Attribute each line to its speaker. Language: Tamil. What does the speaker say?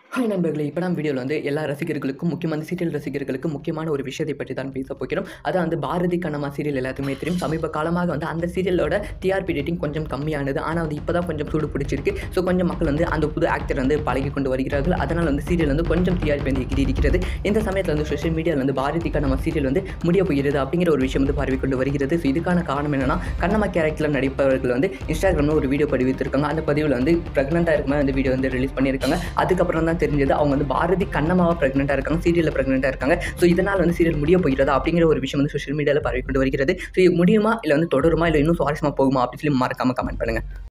Speaker 1: ஹாய் நண்பர்களே இப்போ நம்ம வீடியோவில் வந்து எல்லா ரசிகர்களுக்கும் முக்கியமான சீரியல் ரசிகர்களுக்கும் முக்கியமான ஒரு விஷயத்தை பற்றி தான் பேச போகிறோம் அதான் வந்து பாரதி கண்ணம்மா சீரியல் எல்லாத்துக்குமே தெரியும் சமீப காலமாக வந்து அந்த சீரியலோட டிஆர்பி ரேட்டிங் கொஞ்சம் கம்மியானது ஆனால் வந்து இப்போ தான் கொஞ்சம் சூடு பிடிச்சிருக்கு ஸோ கொஞ்சம் மக்கள் வந்து அந்த புது ஆக்டர் வந்து பழகி கொண்டு வருகிறார்கள் அதனால் வந்து சீரியல் வந்து கொஞ்சம் டிஆர்பி வந்து எகிரி இருக்கிறது இந்த சமயத்தில் வந்து சோஷியல் மீடியாவில் வந்து பாரதி கண்ணம்மா சீரியல் வந்து முடிய போகிறது அப்படிங்கிற ஒரு விஷயம் வந்து பரவி கொண்டு வருகிறது ஸோ இதுக்கான காரணம் என்னன்னா கண்ணம்மா கேரக்டரில் நடிப்பவர்கள் வந்து இன்ஸ்டாகிராமில் ஒரு வீடியோ பதிவித்திருக்காங்க அந்த பதிவில் வந்து ப்ரெக்னெண்ட்டாக இருக்கும்போது அந்த வீடியோ வந்து ரிலீஸ் பண்ணியிருக்காங்க அதுக்கப்புறம் தான் தெரிஞ்சது அவங்க வந்து பாரதி கண்ணம்மாவை ப்ரெக்னெண்ட்டாக இருக்காங்க சீரியலில் ப்ரெக்னெண்ட்டாக இருக்காங்க ஸோ இதனால் வந்து சீரியல் முடிய போகிறதா அப்படிங்கிற ஒரு விஷயம் வந்து சோஷியல் மீடியாவில் பரவி கொண்டு வருகிறது ஸோ இது முடியுமா இல்லை வந்து தொடருமா இல்லை இன்னும் சுவாரஸ்யமாக போகுமா அப்படின்னு சொல்லி மறக்காமல் கமெண்ட் பண்ணுங்கள்